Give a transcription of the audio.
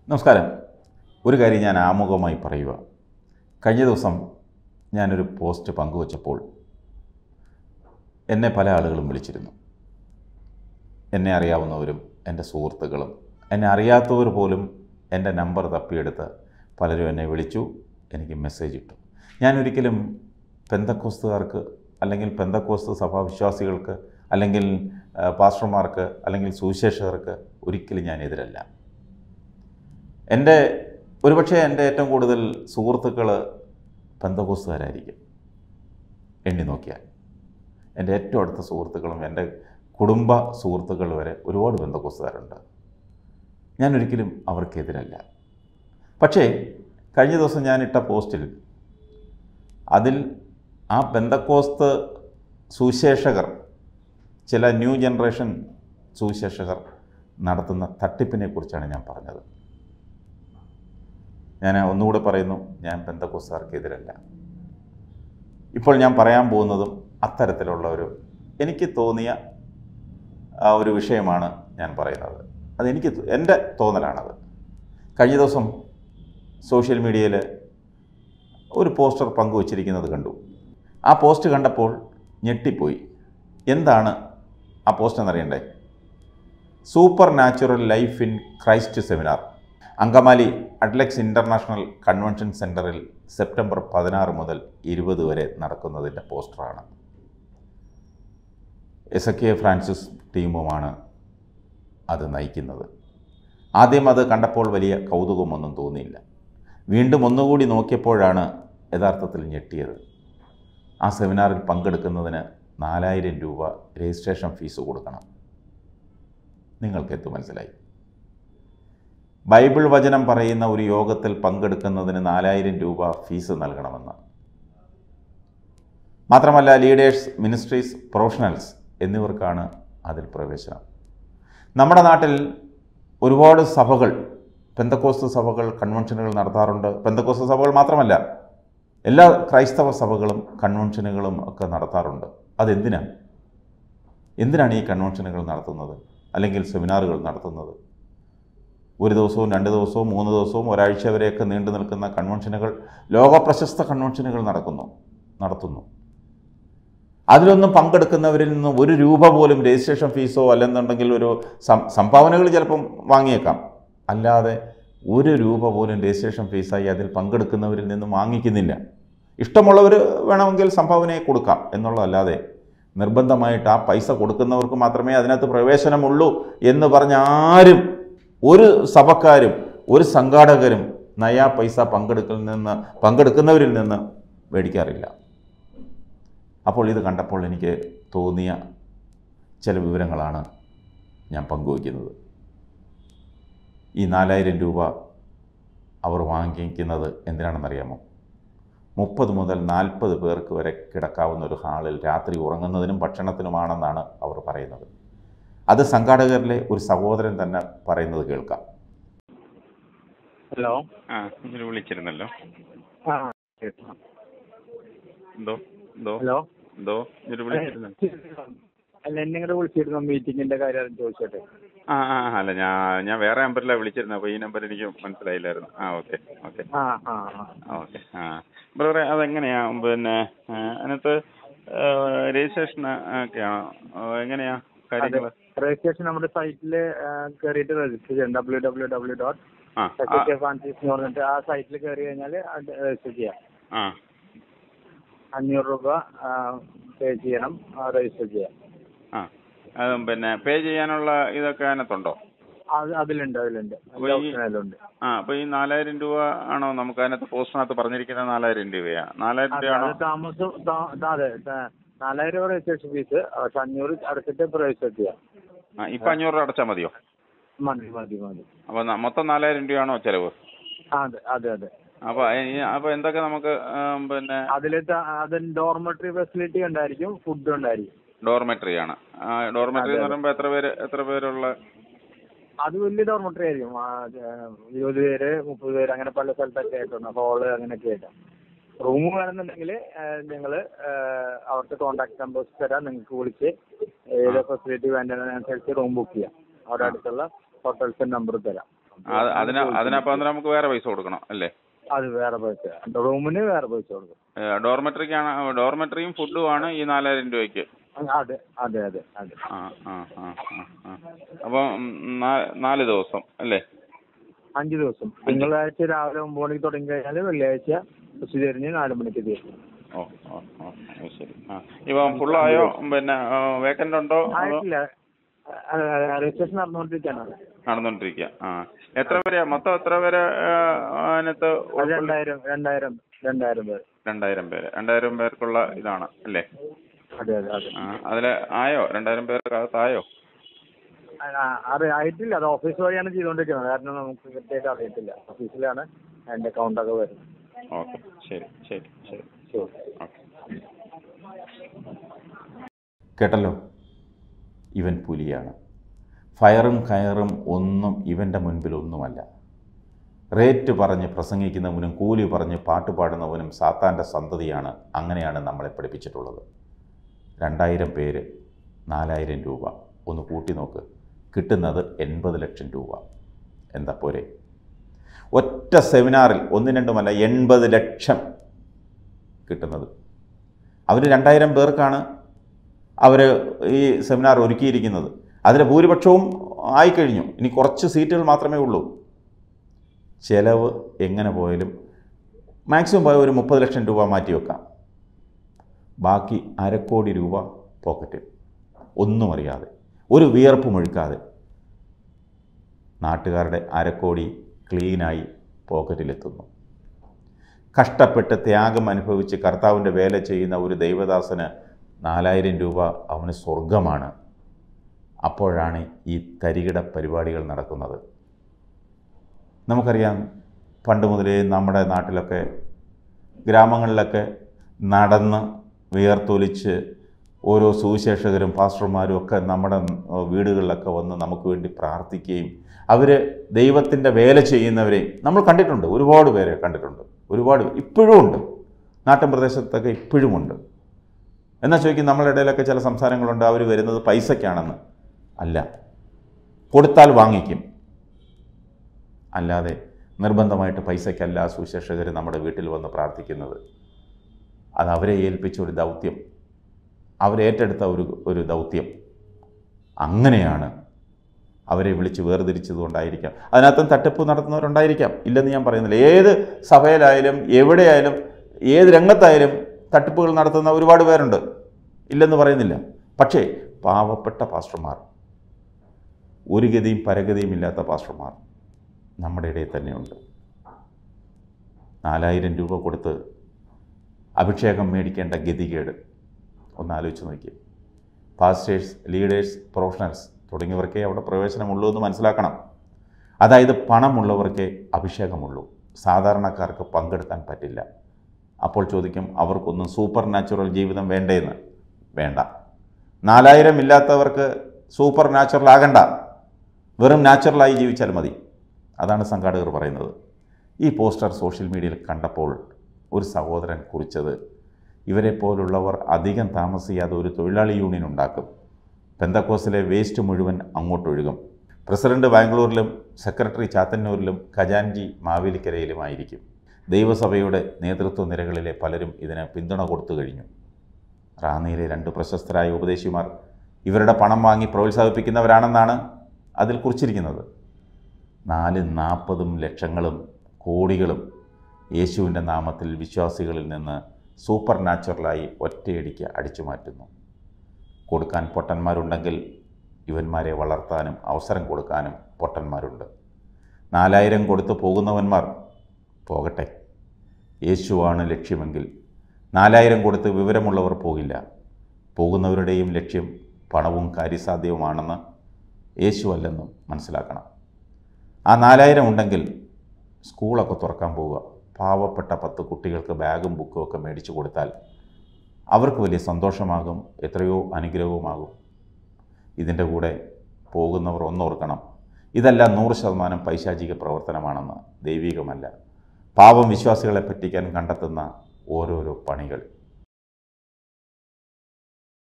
നമസ്കാരം ഒരു കാര്യം ഞാൻ ആമുഖമായി പറയുക കഴിഞ്ഞ ദിവസം ഞാനൊരു പോസ്റ്റ് പങ്കുവച്ചപ്പോൾ എന്നെ പല ആളുകളും വിളിച്ചിരുന്നു എന്നെ അറിയാവുന്നവരും എൻ്റെ സുഹൃത്തുക്കളും എന്നെ അറിയാത്തവർ പോലും എൻ്റെ നമ്പർ തപ്പിയെടുത്ത് പലരും എന്നെ വിളിച്ചു എനിക്ക് മെസ്സേജ് ഇട്ടു ഞാനൊരിക്കലും പെന്തക്കോസ്തുകാർക്ക് അല്ലെങ്കിൽ പെന്തക്കോസ്തു സഭാവിശ്വാസികൾക്ക് അല്ലെങ്കിൽ ആ, പാസ്റ്റർമാർക്ക് അല്ലെങ്കിൽ സുവിശേഷകർക്ക് ഒരിക്കലും ഞാൻ എതിരല്ല എൻ്റെ ഒരുപക്ഷെ എൻ്റെ ഏറ്റവും കൂടുതൽ സുഹൃത്തുക്കൾ പെന്തകോസ്തുകാരായിരിക്കും എണ്ണി നോക്കിയാൽ എൻ്റെ ഏറ്റവും അടുത്ത സുഹൃത്തുക്കളും എൻ്റെ കുടുംബ സുഹൃത്തുക്കൾ വരെ ഒരുപാട് ബന്ധക്കോസ്തുകാരുണ്ട് ഞാനൊരിക്കലും അവർക്കെതിരല്ല പക്ഷേ കഴിഞ്ഞ ദിവസം ഞാൻ ഇട്ട പോസ്റ്റിൽ അതിൽ ആ ബന്ധക്കോസ്ത് സുവിശേഷകർ ചില ന്യൂ ജനറേഷൻ സുവിശേഷകർ നടത്തുന്ന തട്ടിപ്പിനെ കുറിച്ചാണ് ഞാൻ പറഞ്ഞത് ഞാൻ ഒന്നുകൂടെ പറയുന്നു ഞാൻ ബന്ധക്കോസ്തുകാർക്കെതിരല്ല ഇപ്പോൾ ഞാൻ പറയാൻ പോകുന്നതും അത്തരത്തിലുള്ള ഒരു എനിക്ക് തോന്നിയ ആ ഒരു വിഷയമാണ് ഞാൻ പറയുന്നത് അതെനിക്ക് തോ- എൻ്റെ തോന്നലാണത് കഴിഞ്ഞ ദിവസം സോഷ്യൽ മീഡിയയിൽ ഒരു പോസ്റ്റർ പങ്കുവച്ചിരിക്കുന്നത് കണ്ടു ആ പോസ്റ്റ് കണ്ടപ്പോൾ ഞെട്ടിപ്പോയി എന്താണ് ആ പോസ്റ്റ് എന്നറിയണ്ടേ super natural life in Christ seminar Angamaly Adlux international convention സെൻറ്ററിൽ സെപ്റ്റംബർ പതിനാറ് മുതൽ ഇരുപത് വരെ നടക്കുന്നതിൻ്റെ പോസ്റ്ററാണ് എസ് എ കെ ഫ്രാൻസിസ് ടീമുമാണ് അത് നയിക്കുന്നത് ആദ്യം അത് കണ്ടപ്പോൾ വലിയ കൗതുകമൊന്നും തോന്നിയില്ല വീണ്ടും ഒന്നുകൂടി നോക്കിയപ്പോഴാണ് യഥാർത്ഥത്തിൽ ഞെട്ടിയത് ആ സെമിനാറിൽ പങ്കെടുക്കുന്നതിന് നാലായിരം രൂപ രജിസ്ട്രേഷൻ ഫീസ് കൊടുക്കണം നിങ്ങൾക്ക് എന്ത് മനസ്സിലായി ബൈബിൾ വചനം പറയുന്ന ഒരു യോഗത്തിൽ പങ്കെടുക്കുന്നതിന് നാലായിരം രൂപ ഫീസ് നൽകണമെന്ന് മാത്രമല്ല ലീഡേഴ്സ് മിനിസ്ട്രീസ് പ്രൊഫഷണൽസ് എന്നിവർക്കാണ് അതിൽ പ്രവേശനം നമ്മുടെ നാട്ടിൽ ഒരുപാട് സഭകൾ പെന്തക്കോസ്ത് സഭകൾ കൺവെൻഷനുകൾ നടത്താറുണ്ട് പെന്തക്കോസ്ത് സഭകൾ മാത്രമല്ല എല്ലാ ക്രൈസ്തവ സഭകളും കൺവെൻഷനുകളും ഒക്കെ നടത്താറുണ്ട് അതെന്തിനാണ് എന്തിനാണ് ഈ കൺവെൻഷനുകൾ നടത്തുന്നത് അല്ലെങ്കിൽ സെമിനാറുകൾ നടത്തുന്നത് ഒരു ദിവസവും രണ്ട് ദിവസവും മൂന്ന് ദിവസവും ഒരാഴ്ച വരെയൊക്കെ നീണ്ടു നിൽക്കുന്ന കൺവെൻഷനുകൾ ലോകപ്രശസ്ത കൺവെൻഷനുകൾ നടക്കുന്നു നടത്തുന്നു അതിലൊന്നും പങ്കെടുക്കുന്നവരിൽ നിന്ന് ഒരു രൂപ പോലും രജിസ്ട്രേഷൻ ഫീസോ അല്ലെന്നുണ്ടെങ്കിൽ ഒരു സം- സംഭാവനകൾ ചിലപ്പം വാങ്ങിയേക്കാം അല്ലാതെ ഒരു രൂപ പോലും രജിസ്ട്രേഷൻ ഫീസായി അതിൽ പങ്കെടുക്കുന്നവരിൽ നിന്നും വാങ്ങിക്കുന്നില്ല ഇഷ്ടമുള്ളവർ വേണമെങ്കിൽ സംഭാവനയെ കൊടുക്കാം എന്നുള്ളതല്ലാതെ നിർബന്ധമായിട്ട് ആ പൈസ കൊടുക്കുന്നവർക്ക് മാത്രമേ അതിനകത്ത് പ്രവേശനമുള്ളൂ എന്ന് പറഞ്ഞ ആരും ഒരു സഭക്കാരും ഒരു സംഘാടകരും നയാ പൈസ പങ്കെടുക്കൽ നിന്ന് പങ്കെടുക്കുന്നവരിൽ നിന്ന് മേടിക്കാറില്ല അപ്പോൾ ഇത് കണ്ടപ്പോൾ എനിക്ക് തോന്നിയ ചില വിവരങ്ങളാണ് ഞാൻ പങ്കുവയ്ക്കുന്നത് ഈ നാലായിരം രൂപ അവർ വാങ്ങിക്കുന്നത് എന്തിനാണെന്നറിയാമോ മുപ്പത് മുതൽ നാൽപ്പത് പേർക്ക് വരെ കിടക്കാവുന്ന ഒരു ഹാളിൽ രാത്രി ഉറങ്ങുന്നതിനും ഭക്ഷണത്തിനുമാണെന്നാണ് അവർ പറയുന്നത് അത് സംഘാടകരിലെ ഒരു സഹോദരൻ തന്നെ പറയുന്നത് കേൾക്കാം ഹലോ ആ ഇന്നലെ വിളിച്ചിരുന്നല്ലോ ആ എന്തോ എന്തോ ഹലോ എന്തോ ഇന്നലെ വിളിച്ചിരുന്നല്ലോ അല്ല എന്നെ ഇങ്ങോട്ട് വിളിച്ചിരുന്നു മീറ്റിംഗിന്റെ കാര്യം ചോദിച്ചോട്ടെ ആ ആ ആ, അല്ല ഞാൻ ഞാൻ വേറെ നമ്പറിലാണ് വിളിച്ചിരുന്നത് അപ്പോൾ ഈ നമ്പർ എനിക്ക് മനസ്സിലായില്ലായിരുന്നു ആ ഓക്കെ ഓക്കെ ആ ആ ആ. ആ ഓക്കെ ആ ബ്രദറെ അതെങ്ങനെയാ പിന്നെ ആ, അതിനകത്ത് രജിസ്ട്രേഷൻ ഒക്കെയാണോ ആ, എങ്ങനെയാ അതെ കാര്യങ്ങൾ രജിസ്ട്രേഷൻ നമ്മുടെ സൈറ്റിൽ കയറിയിട്ട് രജിസ്റ്റർ ചെയ്യാം ഡബ്ല്യൂ ഡബ്ല്യൂ ഡബ്ല്യൂ ഡോട്ട് ആ ആ, ഫ്രാൻസിസ് എന്ന് പറഞ്ഞിട്ട് ആ സൈറ്റിൽ കയറി കഴിഞ്ഞാൽ രജിസ്റ്റർ ചെയ്യാം ആ അഞ്ഞൂറ് രൂപ പേ ചെയ്യണം രജിസ്റ്റർ ചെയ്യാം ആ അത് പിന്നെ പേ ചെയ്യാനുള്ള ഇതൊക്കെ അതിനകത്തുണ്ടോ അത് അതിലുണ്ട് അതിലുണ്ട് അപ്പൊ എല്ലാ ഈ- ഓപ്ഷനും അതിലുണ്ട് ആ അപ്പോൾ ഈ നാലായിരം രൂപ ആണോ നമുക്ക് അതിനകത്ത് പോസ്റ്റിനകത്ത് പറഞ്ഞിരിക്കുന്ന നാലായിരം രൂപയാ നാലായിരം അതെ രൂപയാണോ അത് താമസം താ- അതെ ത- നാലായിരം രൂപ രജിസ്ട്രേഷൻ ഫീസ് പക്ഷെ അഞ്ഞൂറ് അടച്ചിട്ട് രജിസ്റ്റർ ചെയ്യാം ആ ഇപ്പം അഞ്ഞൂറ് രൂപ അടച്ചാൽ മതിയോ മതി മതി മതി അപ്പോൾ മൊത്തം നാലായിരം രൂപയാണോ ചിലവ് ആ, അതെ അതെ അതെ അപ്പോൾ അപ്പോൾ എന്തൊക്കെ നമുക്ക് ആ, പിന്നെ അതിൽ അതിൽ ഡോർമെട്രി ഫെസിലിറ്റി ഉണ്ടായിരിക്കും ഫുഡ് ഉണ്ടായിരിക്കും ഡോർമെട്രി ആണ് ഡോർമെട്രി അതെ, എന്ന് അതെ. പറയുമ്പോൾ എത്ര പേര് എത്ര പേരുള്ള അത് വലിയ ഡോർമെട്രി ആയിരിക്കും ആ, ആ, ഇരുപത് പേര് മുപ്പത് പേര് അങ്ങനെ പല സ്ഥലത്തൊക്കെ ആയിട്ടുണ്ട് ഹോള് അങ്ങനെയൊക്കെ ആയിട്ട് റൂം വേണമെന്നുണ്ടെങ്കിൽ നിങ്ങൾ അവർക്ക് കോൺടാക്ട് നമ്പേഴ്സ് തരാം നിങ്ങൾക്ക് വിളിച്ച് ഏത് ഫെസിലിറ്റി വേണ്ടതിനനുസരിച്ച് റൂം ബുക്ക് ചെയ്യാം അവിടെ ആ. അടുത്തുള്ള ഹോട്ടൽസിന്റെ നമ്പർ തരാം അത് അതിന് അതിനപ്പം അന്നേരം നമുക്ക് വേറെ പൈസ കൊടുക്കണം അല്ലേ അത് വേറെ പൈസ റൂമിന് വേറെ പൈസ കൊടുക്കും ഡോർമെട്രിക്കാണ് ഡോർമെട്രിയും ഫുഡും ആണ് ഈ നാലായിരം രൂപയ്ക്ക് അതെ അതെ അതെ അതെ ആ ആ ആ ആ ആ അപ്പം ഉം, നാ- നാല് ദിവസം അല്ലേ അഞ്ച് ദിവസം തിങ്കളാഴ്ച രാവിലെ ഒമ്പത് മണിക്ക് തുടങ്ങി കഴിഞ്ഞാൽ വെള്ളിയാഴ്ച ഉച്ച തിരിഞ്ഞ് നാല് മണിക്ക് തീരും ഓ ഓ ഓ അത് ശരി ആ ഇപ്പം ഫുള്ളായോ പിന്നെ വേക്കൻ്റ് ഉണ്ടോ അതോ ആയിട്ടില്ല രജിസ്ട്രേഷൻ നടന്നുകൊണ്ടിരിക്കുകയാണ് നടന്നുകൊണ്ടിരിക്കുക ആ എത്ര പേര് മൊത്തം എത്ര പേര് ആ, അതിനകത്ത് അത് ഉൾക്കൊള്ളി- രണ്ടായിരം രണ്ടായിരം രണ്ടായിരം പേര് രണ്ടായിരം പേര് രണ്ടായിരം പേർക്കുള്ള ഇതാണ് അല്ലേ അതെ അതെ അതെ ആ അതിൽ ആയോ രണ്ടായിരം പേർക്കകത്തായോ ആ, അറി ആയിട്ടില്ല അത് ഓഫീസ് വഴിയാണ് ചെയ്തുകൊണ്ടിരിക്കുന്നത് കാരണം നമുക്ക് കൃത്യമായിട്ട് അറിയത്തില്ല ഓഫീസിലാണ് അതിന്റെ അക്കൗണ്ടൊക്കെ വരുന്നത് ഓക്കെ ശരി ശരി ശരി ശരി ഓക്കെ കേട്ടല്ലോ ഇവൻ പുലിയാണ് ഫയറും കയറും ഒന്നും ഇവൻ്റെ മുൻപിൽ ഒന്നുമല്ല റേറ്റ് പറഞ്ഞ് പ്രസംഗിക്കുന്നവനും കൂലി പറഞ്ഞ് പാട്ട് പാടുന്നവനും സാത്താൻ്റെ സന്തതിയാണ് അങ്ങനെയാണ് നമ്മളെ പഠിപ്പിച്ചിട്ടുള്ളത് രണ്ടായിരം പേര് നാലായിരം രൂപ ഒന്ന് കൂട്ടി നോക്ക് കിട്ടുന്നത് എൺപത് ലക്ഷം രൂപ എന്താ പോരെ ഒറ്റ സെമിനാറിൽ ഒന്നും രണ്ടുമല്ല എൺപത് ലക്ഷം കിട്ടുന്നത് അവർ രണ്ടായിരം പേർക്കാണ് അവർ ഈ സെമിനാർ ഒരുക്കിയിരിക്കുന്നത് അതിൽ ഭൂരിപക്ഷവും ആയിക്കഴിഞ്ഞു ഇനി കുറച്ച് സീറ്റുകൾ മാത്രമേ ഉള്ളൂ ചിലവ് എങ്ങനെ പോയാലും മാക്സിമം പോയ ഒരു മുപ്പത് ലക്ഷം രൂപ മാറ്റി വെക്കാം ബാക്കി അരക്കോടി രൂപ പോക്കറ്റിൽ ഒന്നും അറിയാതെ ഒരു വിയർപ്പും ഒഴുക്കാതെ നാട്ടുകാരുടെ അരക്കോടി ക്ലീനായി പോക്കറ്റിലെത്തുന്നു കഷ്ടപ്പെട്ട് ത്യാഗം അനുഭവിച്ച് കർത്താവിൻ്റെ വേല ചെയ്യുന്ന ഒരു ദൈവദാസന് നാലായിരം രൂപ അവന് സ്വർഗമാണ് അപ്പോഴാണ് ഈ തരികിട പരിപാടികൾ നടക്കുന്നത് നമുക്കറിയാം പണ്ട് മുതലേ നമ്മുടെ നാട്ടിലൊക്കെ ഗ്രാമങ്ങളിലൊക്കെ നടന്ന് വിയർത്തൊലിച്ച് ഓരോ സുവിശേഷകരും പാസ്റ്റർമാരും ഒക്കെ നമ്മുടെ വീടുകളിലൊക്കെ വന്ന് നമുക്ക് വേണ്ടി പ്രാർത്ഥിക്കുകയും അവർ ദൈവത്തിൻ്റെ വേല ചെയ്യുന്നവരെ നമ്മൾ കണ്ടിട്ടുണ്ട് ഒരുപാട് പേരെ കണ്ടിട്ടുണ്ട് ഒരുപാട് ഇപ്പോഴും ഉണ്ട് നാട്ടിൻ പ്രദേശത്തൊക്കെ ഇപ്പോഴുമുണ്ട് എന്നാൽ ചോദിക്കും നമ്മളുടെ ഇടയിലൊക്കെ ചില സംസാരങ്ങളുണ്ട് അവർ വരുന്നത് പൈസയ്ക്കാണെന്ന് അല്ല കൊടുത്താൽ വാങ്ങിക്കും അല്ലാതെ നിർബന്ധമായിട്ട് പൈസയ്ക്കല്ല സുശേഷകർ നമ്മുടെ വീട്ടിൽ വന്ന് പ്രാർത്ഥിക്കുന്നത് അത് അവരെ ഏൽപ്പിച്ച ഒരു ദൗത്യം അവരേറ്റെടുത്ത ഒരു ഒരു ദൗത്യം അങ്ങനെയാണ് അവരെ വിളിച്ച് വേർതിരിച്ചതുകൊണ്ടായിരിക്കാം അതിനകത്തും തട്ടിപ്പ് നടത്തുന്നവരുണ്ടായിരിക്കാം ഇല്ലെന്ന് ഞാൻ പറയുന്നില്ല ഏത് സഭയിലായാലും എവിടെയായാലും ഏത് രംഗത്തായാലും തട്ടിപ്പുകൾ നടത്തുന്ന ഒരുപാട് പേരുണ്ട് ഇല്ലെന്ന് പറയുന്നില്ല പക്ഷേ പാവപ്പെട്ട പാസ്റ്റർമാർ ഒരു ഗതിയും പരഗതിയും ഇല്ലാത്ത പാസ്റ്റർമാർ നമ്മുടെ ഇടയിൽ തന്നെയുണ്ട് നാലായിരം രൂപ കൊടുത്ത് അഭിഷേകം മേടിക്കേണ്ട ഗതികേട് ഒന്ന് ആലോചിച്ച് നോക്കി പാസ്റ്റേഴ്സ് ലീഡേഴ്സ് പ്രൊഫഷണൽസ് തുടങ്ങിയവർക്കേ അവിടെ പ്രവേശനമുള്ളൂ എന്ന് മനസ്സിലാക്കണം അതായത് പണമുള്ളവർക്കേ അഭിഷേകമുള്ളൂ സാധാരണക്കാർക്ക് പങ്കെടുക്കാൻ പറ്റില്ല അപ്പോൾ ചോദിക്കും അവർക്കൊന്നും സൂപ്പർ നാച്ചുറൽ ജീവിതം വേണ്ടേന്ന് വേണ്ട നാലായിരം ഇല്ലാത്തവർക്ക് സൂപ്പർ നാച്ചുറൽ ആകണ്ട വെറും നാച്ചുറലായി ജീവിച്ചാൽ മതി അതാണ് സംഘാടകർ പറയുന്നത് ഈ പോസ്റ്റർ സോഷ്യൽ മീഡിയയിൽ കണ്ടപ്പോൾ ഒരു സഹോദരൻ കുറിച്ചത് ഇവരെ പോലുള്ളവർ അധികം താമസിയാതെ ഒരു തൊഴിലാളി യൂണിയൻ ഉണ്ടാക്കും പെന്തക്കോസിലെ വേസ്റ്റ് മുഴുവൻ അങ്ങോട്ടൊഴുകും പ്രസിഡന്റ് ബാംഗ്ലൂരിലും സെക്രട്ടറി ചാത്തന്നൂരിലും ഖജാൻജി മാവേലിക്കരയിലുമായിരിക്കും ദൈവസഭയുടെ നേതൃത്വ നിരകളിലെ പലരും ഇതിന് പിന്തുണ കൊടുത്തു കഴിഞ്ഞു റാന്നിയിലെ രണ്ട് പ്രശസ്തരായ ഉപദേശിമാർ ഇവരുടെ പണം വാങ്ങി പ്രോത്സാഹിപ്പിക്കുന്നവരാണെന്നാണ് അതിൽ കുറിച്ചിരിക്കുന്നത് നാല് നാൽപ്പതും ലക്ഷങ്ങളും കോടികളും യേശുവിൻ്റെ നാമത്തിൽ വിശ്വാസികളിൽ നിന്ന് സൂപ്പർ നാച്ചുറലായി ഒറ്റയടിക്ക് അടിച്ചു മാറ്റുന്നു കൊടുക്കാൻ പൊട്ടന്മാരുണ്ടെങ്കിൽ ഇവന്മാരെ വളർത്താനും അവസരം കൊടുക്കാനും പൊട്ടന്മാരുണ്ട് നാലായിരം കൊടുത്ത് പോകുന്നവന്മാർ പോകട്ടെ യേശുവാണ് ലക്ഷ്യമെങ്കിൽ നാലായിരം കൊടുത്ത് വിവരമുള്ളവർ പോകില്ല പോകുന്നവരുടെയും ലക്ഷ്യം പണവും കാര്യസാധ്യവുമാണെന്ന് യേശു അല്ലെന്നും മനസ്സിലാക്കണം ആ നാലായിരം ഉണ്ടെങ്കിൽ സ്കൂളൊക്കെ തുറക്കാൻ പോവുക പാവപ്പെട്ട പത്ത് കുട്ടികൾക്ക് ബാഗും ബുക്കും ഒക്കെ മേടിച്ചു കൊടുത്താൽ അവർക്ക് വലിയ സന്തോഷമാകും എത്രയോ അനുഗ്രഹവുമാകും ഇതിൻ്റെ കൂടെ പോകുന്നവർ ഒന്നോർക്കണം ഇതെല്ലാം നൂറ് ശതമാനം പൈശാചിക പ്രവർത്തനമാണെന്ന് ദൈവികമല്ല പാവം വിശ്വാസികളെ പറ്റിക്കാൻ കണ്ടെത്തുന്ന ഓരോരോ പണികൾ